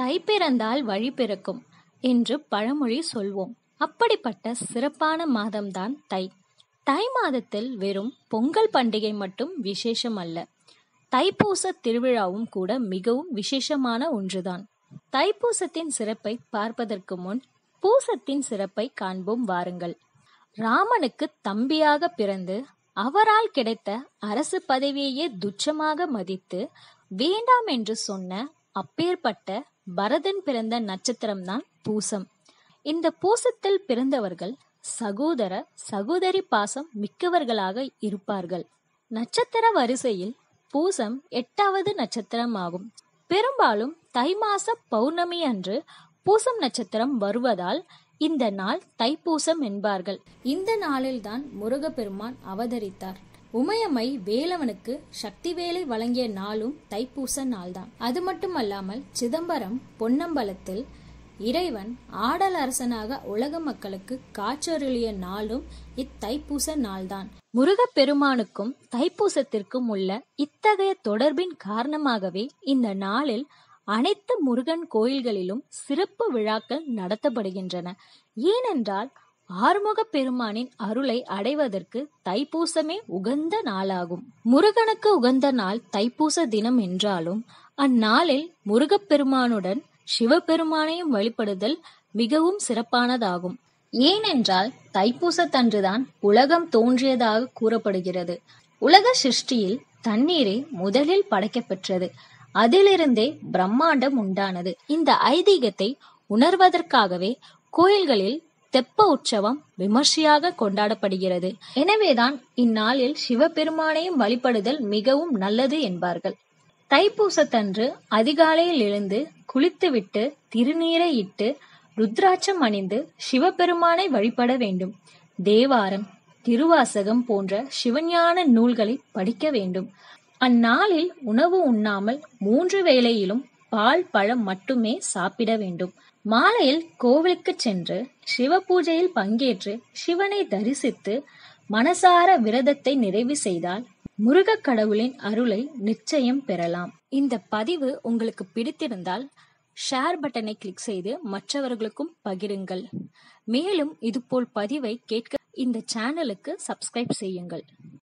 தை பிறந்தால் வழி பிறக்கும் என்று பழமொழி சொல்வோம் அப்படிப்பட்ட சிறப்பான மாதம்தான் தை தை மாதத்தில் வெறும் பொங்கல் பண்டிகை மட்டும் விசேஷம் அல்ல தைப்பூச திருவிழாவும் கூட மிகவும் விசேஷமான ஒன்றுதான் தைப்பூசத்தின் சிறப்பை பார்ப்பதற்கு முன் பூசத்தின் சிறப்பை காண்போம் வாருங்கள் ராமனுக்கு தம்பியாக பிறந்து அவரால் கிடைத்த அரசு பதவியையே துச்சமாக மதித்து வேண்டாம் என்று சொன்ன அப்பேற்பட்ட பரதன் பிறந்த நட்சத்திரம்தான் பூசம் இந்த பூசத்தில் பிறந்தவர்கள் சகோதர சகோதரி பாசம் மிக்கவர்களாக இருப்பார்கள் நட்சத்திர வரிசையில் பூசம் எட்டாவது நட்சத்திரம் ஆகும் பெரும்பாலும் தை மாச பௌர்ணமி அன்று பூசம் நட்சத்திரம் வருவதால் இந்த நாள் தைப்பூசம் என்பார்கள் இந்த நாளில்தான் முருகப்பெருமான் அவதரித்தார் உமையம்மை வேலவனுக்கு சக்தி வேலை வழங்கிய நாளும் தைப்பூச நாள்தான் அது மட்டுமல்லாமல் சிதம்பரம் பொன்னம்பலத்தில் இறைவன் ஆடல் அரசனாக உலக மக்களுக்கு காட்சருளிய நாளும் இத்தைப்பூச நாள்தான் முருகப்பெருமானுக்கும் தைப்பூசத்திற்கும் உள்ள இத்தகைய தொடர்பின் காரணமாகவே இந்த நாளில் அனைத்து முருகன் கோயில்களிலும் சிறப்பு விழாக்கள் நடத்தப்படுகின்றன ஏனென்றால் ஆறுமுக பெருமானின் அருளை அடைவதற்கு தைப்பூசமே உகந்த நாளாகும் முருகனுக்கு உகந்த நாள் தைப்பூச தினம் என்றாலும் அந்நாளில் முருகப்பெருமானுடன் சிவபெருமானையும் வழிபடுதல் மிகவும் சிறப்பானதாகும் ஏனென்றால் தைப்பூசத்தன்றுதான் உலகம் தோன்றியதாக கூறப்படுகிறது உலக சிருஷ்டியில் தண்ணீரே முதலில் படைக்கப்பெற்றது அதிலிருந்தே பிரம்மாண்டம் உண்டானது இந்த ஐதீகத்தை உணர்வதற்காகவே கோயில்களில் தெப்ப உற்சவம் விமர்சையாக கொண்டாடப்படுகிறது எனவேதான் இந்நாளில் சிவபெருமானையும் வழிபடுதல் மிகவும் நல்லது என்பார்கள் தைப்பூசத்தன்று அதிகாலையில் எழுந்து குளித்துவிட்டு திருநீரை இட்டு ருத்ராட்சம் அணிந்து சிவபெருமானை வழிபட வேண்டும் தேவாரம் திருவாசகம் போன்ற சிவஞான நூல்களை படிக்க வேண்டும் அந்நாளில் உணவு உண்ணாமல் மூன்று வேளையிலும் பால் பழம் மட்டுமே சாப்பிட வேண்டும் மாலையில் கோவிலுக்கு சென்று சிவ பூஜையில் பங்கேற்று சிவனை தரிசித்து மனசார விரதத்தை நிறைவு செய்தால் முருக கடவுளின் அருளை நிச்சயம் பெறலாம் இந்த பதிவு உங்களுக்கு பிடித்திருந்தால் ஷேர் பட்டனை கிளிக் செய்து மற்றவர்களுக்கும் பகிருங்கள் மேலும் இதுபோல் பதிவை கேட்க இந்த சேனலுக்கு சப்ஸ்கிரைப் செய்யுங்கள்